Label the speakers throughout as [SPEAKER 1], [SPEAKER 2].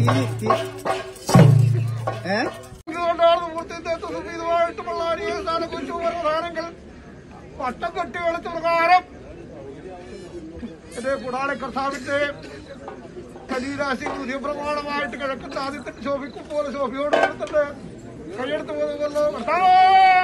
[SPEAKER 1] ഏ
[SPEAKER 2] ഇതുകൊണ്ടാണ് പൂർത്തിത്തെത്ത് സുഖീതമായിട്ട് പള്ളാരിയെ സ്ഥാനം കുറിച്ച് പ്രധാനങ്ങൾ പട്ടം കെട്ടി വെളുത്ത പ്രകാരം എന്റെ കുടാളെ കർത്താവിന്റെ കലീരാശി പുതിയ പ്രമാണമായിട്ട് കിഴക്കത്തെ ആദ്യത്തെ ശോഭിക്കും പോലെ ശോഭിയോട് കൊടുത്തിട്ട് കൈയെടുത്ത് പോകുന്നല്ലോ കർത്താവേ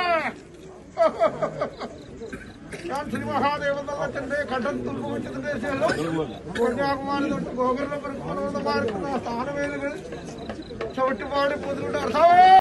[SPEAKER 2] ഞാൻ ശ്രീ മഹാദേവൻ തള്ളത്തിന്റെ കടൽ തുമ്പുവച്ചതിന്റെ ശേഷം കന്യാകുമാരി തൊട്ട് ഗോകുലം സ്ഥാനവേലുകൾ ചവിട്ടുപാടി പൊതുവിടെ കർത്താവേ